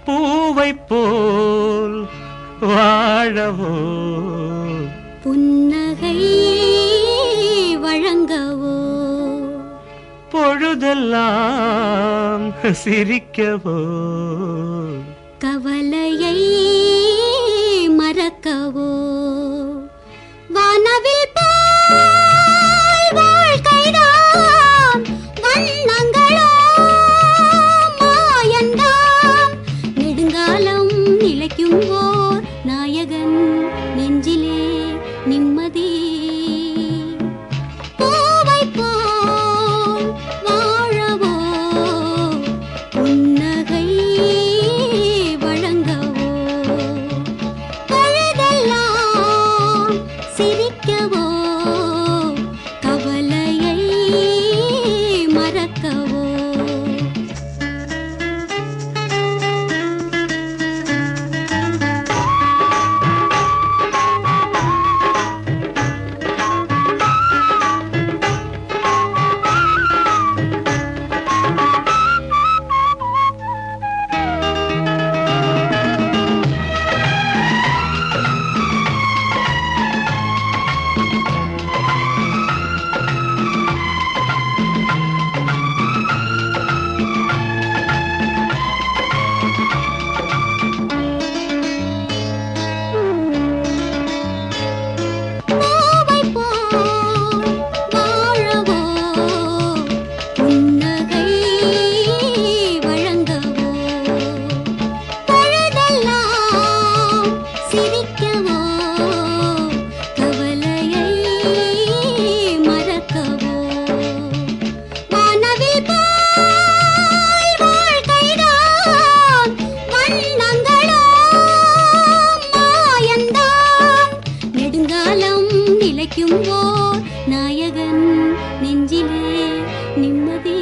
பூவை போல் வாழவோ புன்னகை வழங்கவோ பொழுதெல்லாம் சிரிக்கவோ கவலையை மறக்கவோ வானவில் போல் வாழ்க்கைதான் வண்ணங்களோ மாயந்தான் நெடுங்காலம் நிலைக்கும் ஓர் நாயகன் நெஞ்சிலே நிம்மதி பூவை போல் வாழவோ புன்னகை வழங்கவோ பொழுதெல்லாம் சிரிக்கவோ கவலையை மறக்கவோ பூவை போல் வாழவோ புன்னகை வழங்கவோ பொழுதெல்லாம் சிரிக்கவோ கவலையை மறக்கவோ வானவில் போல் வாழ்க்கைதான் வண்ணங்களோ மாயந்தான் நெடுங்காலம் நிலைக்கும் ஓர் நாயகன் நெஞ்சிலே நிம்மதி